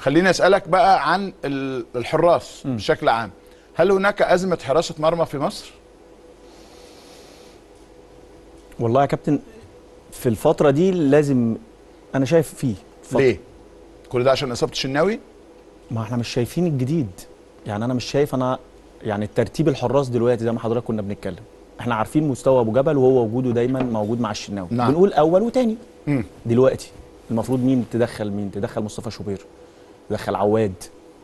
خليني اسالك بقى عن ال- الحراس بشكل عام هل هناك ازمه حراسه مرمى في مصر والله يا كابتن في الفتره دي لازم انا شايف فيه فترة. ليه كل ده عشان اصابه الشناوي ما احنا مش شايفين الجديد يعني انا مش شايف انا يعني الترتيب الحراس دلوقتي زي ما حضرتك كنا بنتكلم احنا عارفين مستوى ابو جبل وهو وجوده دايما موجود مع الشناوي نعم. بنقول اول وتاني مم. دلوقتي المفروض مين تدخل مين تدخل مصطفى شوبير تدخل عواد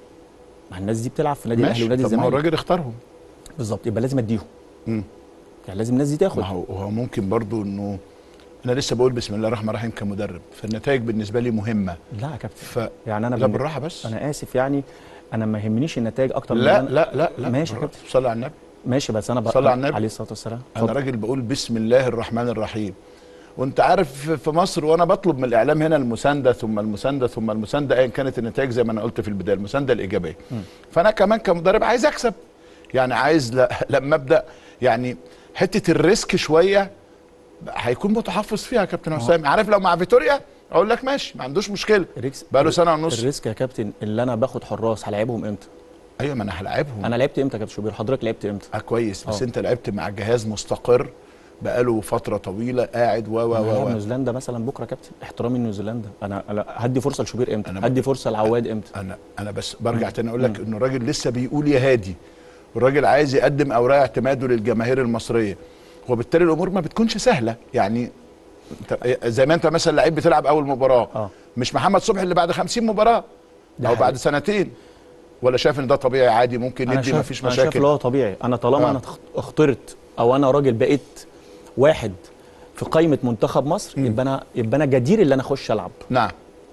ما الناس دي بتلعب في نادي الاهلي ماشي ونادي طب ما هو الزمالك الراجل اختارهم بالظبط يبقى لازم اديهم مم. يعني لازم الناس دي تاخد ما هو هو ممكن برضو انه انا لسه بقول بسم الله الرحمن الرحيم كمدرب فالنتائج بالنسبه لي مهمه لا يا كابتن ف يعني انا لا بن- بالراحه بس انا اسف يعني انا ما يهمنيش النتائج اكتر من لا إن أنا- لا لا لا ماشي يا بالراحة. كابتن صلي على النبي ماشي بس انا صلى على النبي. عليه الصلاه والسلام انا اتفضل. راجل بقول بسم الله الرحمن الرحيم وانت عارف في مصر وانا بطلب من الاعلام هنا المسانده ثم المسانده ثم المسانده ايا كانت النتائج زي ما انا قلت في البدايه المسانده الايجابيه فانا كمان كمدرب عايز اكسب يعني عايز ل... لما ابدا يعني حته الريسك شويه هيكون متحفظ فيها يا كابتن حسام عارف لو مع فيتوريا اقول لك ماشي ما عندوش مشكله الريكس بقى له سنه ونص الريسك يا كابتن اللي انا باخد حراس هلاعبهم امتى؟ ايوه ما انا هلاعبهم انا لعبت امتى يا كابتن شوبير؟ حضرتك لعبت امتى؟ اه كويس بس آه. انت لعبت مع جهاز مستقر بقاله فتره طويله قاعد و و أنا هلعب و و نيوزيلندا مثلا بكره يا كابتن احترامي لنيوزيلندا انا أنا هدي فرصه لشوبير امتى؟ أنا ب- هدي فرصه لعواد امتى؟ انا انا بس برجع تاني اقول لك انه الراجل لسه بيقول يا هادي والراجل عايز يقدم اوراق اعتماده للجماهير المصريه وبالتالي الامور ما بتكونش سهله يعني انت زي ما انت مثلا لعيب بتلعب اول مباراه اه مش محمد صبحي اللي بعد 50 مباراه ده او حقيقي. بعد سنتين ولا شايف ان ده طبيعي عادي ممكن انا ندي ما شايف فيش انا شايف مشاكل اللي هو طبيعي انا طالما آه. انا تخ- اخترت او انا راجل بقيت واحد في قائمه منتخب مصر يبقى انا يبقى انا جدير اللي انا اخش العب نعم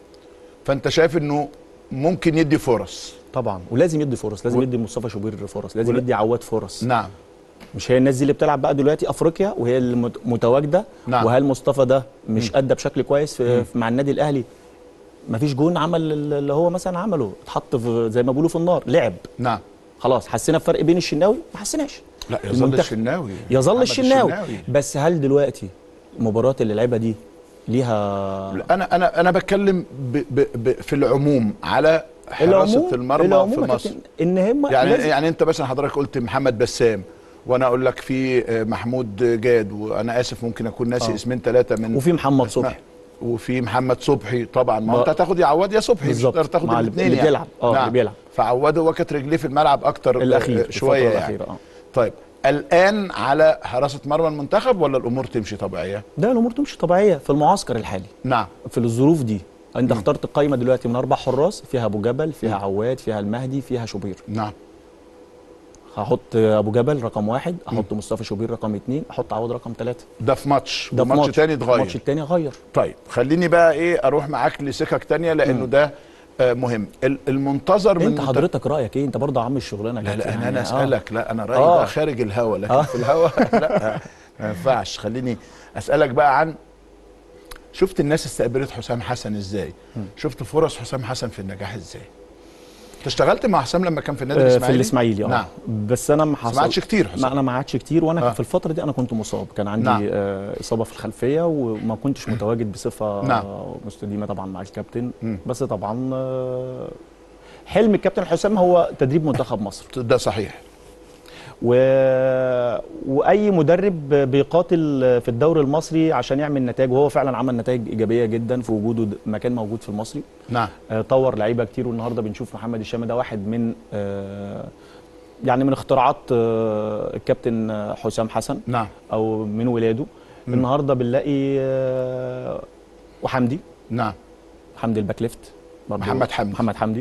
فانت شايف انه ممكن يدي فرص طبعا ولازم يدي فرص لازم و- يدي مصطفى شوبير فرص لازم ولا- يدي عواد فرص نعم مش هي الناس دي اللي بتلعب بقى دلوقتي افريقيا وهي اللي مت- متواجده نعم. وهل مصطفى ده مش ادى بشكل كويس في في- مع النادي الاهلي مفيش جون عمل اللي هو مثلا عمله اتحط في زي ما بيقولوا في النار لعب نعم خلاص حسينا بفرق بين الشناوي ما حسيناش لا يظل المنتخب. الشناوي يظل محمد الشناوي بس هل دلوقتي المباراه اللي لعبها دي ليها انا انا انا بتكلم ب ب ب في العموم على حراسه المرمى العموم في يا مصر كابتن ان هم يعني لازم- يعني انت مثلا حضرتك قلت محمد بسام وانا اقول لك في آه، محمود جاد وانا اسف ممكن اكون ناسي آه. اسمين ثلاثه من وفي محمد أسماء. صبحي وفي محمد صبحي طبعا ما هو بقى- انت هتاخد يا عواد يا صبحي مش بالظبط. هتقدر تاخد مع الاثنين اللي يعني بيلعب. اه، اللي بيلعب. فعواد هو كانت رجليه في الملعب اكتر آه، الاخير شويه الفترة يعني الأخيرة، اه طيب الان على حراسه مرمى المنتخب ولا الامور تمشي طبيعيه ده الامور تمشي طبيعيه في المعسكر الحالي نعم في الظروف دي انت اخترت القائمه دلوقتي من اربع حراس فيها ابو جبل فيها عواد فيها المهدي فيها شوبير نعم هحط ابو جبل رقم واحد احط مصطفى شوبير رقم اثنين احط عواد رقم ثلاثه ده في ماتش ده في وماتش ماتش تاني اتغير الماتش الثاني غير طيب خليني بقى ايه اروح معاك لسكك تانية لانه ده آه مهم ال- المنتظر من انت منت- حضرتك رايك ايه انت برضه عم الشغلانه لا لا كابتن انا يعني. انا آه. اسالك لا انا رايي آه. بقى خارج الهوا لكن آه. في الهوا لا ما ينفعش خليني اسالك بقى عن شفت الناس استقبلت حسام حسن ازاي شفت فرص حسام حسن في النجاح ازاي انت اشتغلت مع حسام لما كان في النادي آه، الاسماعيلي في الاسماعيلي اه نعم بس انا ما بس ما عادش كتير ما حسام انا ما عادش كتير وانا آه. في الفتره دي انا كنت مصاب كان عندي نعم. آه اصابه في الخلفيه وما كنتش متواجد بصفه نعم. آه مستديمه طبعا مع الكابتن مم. بس طبعا آه حلم الكابتن حسام هو تدريب منتخب مصر ده صحيح و... واي مدرب بيقاتل في الدوري المصري عشان يعمل نتائج وهو فعلا عمل نتائج ايجابيه جدا في وجوده د- مكان موجود في المصري نعم آه، طور لعيبه كتير والنهارده بنشوف محمد الشامي ده واحد من آه، يعني من اختراعات آه، الكابتن آه، حسام حسن نعم او من ولاده النهارده بنلاقي آه، وحمدي نعم حمدي الباك ليفت برضو محمد حمدي. محمد حمدي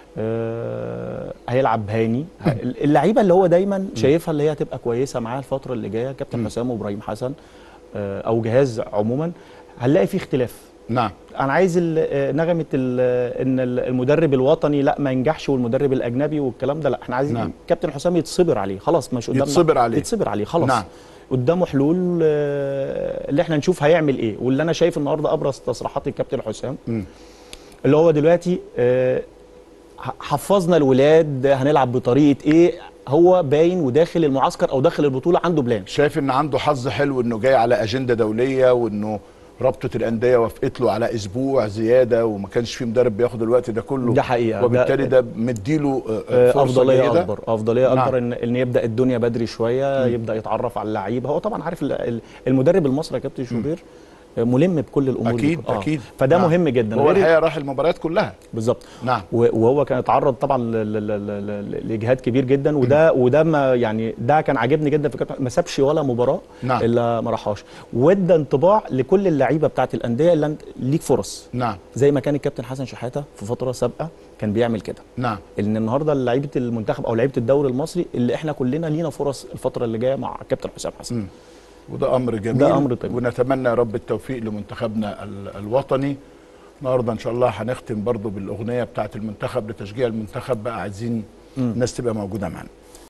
آه هيلعب هاني اللعيبه اللي هو دايما شايفها اللي هي هتبقى كويسه معاه الفتره اللي جايه كابتن حسام وابراهيم حسن آه او جهاز عموما هنلاقي فيه اختلاف نعم انا عايز ال- آه، نغمه ال- ان ال- المدرب الوطني لا ما ينجحش والمدرب الاجنبي والكلام ده لا احنا عايزين نعم. كابتن حسام يتصبر عليه خلاص مش قدامنا يتصبر عليه. يتصبر عليه خلاص نعم. قدامه حلول آه، اللي احنا نشوف هيعمل ايه واللي انا شايف النهارده ابرز تصريحات الكابتن حسام مم. اللي هو دلوقتي آه، ح- حفظنا الولاد هنلعب بطريقه ايه هو باين وداخل المعسكر او داخل البطوله عنده بلان شايف ان عنده حظ حلو انه جاي على اجنده دوليه وانه رابطه الانديه وافقت له على اسبوع زياده وما كانش في مدرب بياخد الوقت ده كله ده حقيقة. وبالتالي ده- ده مديله آه، آه، فرصة افضليه جيدة. اكبر افضليه نعم. اكبر ان ان يبدا الدنيا بدري شويه يبدا يتعرف على اللعيبه هو طبعا عارف ال- ال- المدرب المصري يا كابتن شوبير آه، ملم بكل الامور دي. اكيد اكيد فده نعم. مهم جدا هو غير- الحقيقه راح المباريات كلها بالظبط نعم و- وهو كان اتعرض طبعا ل- ل- ل- ل- ل- لاجهاد كبير جدا وده وده ما يعني ده كان عاجبني جدا في كابتن ما سابش ولا مباراه نعم. الا ما راحهاش وادى انطباع لكل اللعيبه بتاعت الانديه اللي أنت- ليك فرص نعم زي ما كان الكابتن حسن شحاته في فتره سابقه كان بيعمل كده نعم ان النهارده لعيبه المنتخب او لعيبه الدوري المصري اللي احنا كلنا لينا فرص الفتره اللي جايه مع الكابتن حسام حسن مم. وده امر جميل ده أمر طيب. ونتمنى يا رب التوفيق لمنتخبنا ال- الوطني النهارده ان شاء الله هنختم برضو بالاغنيه بتاعه المنتخب لتشجيع المنتخب بقى عايزين الناس تبقى موجوده معانا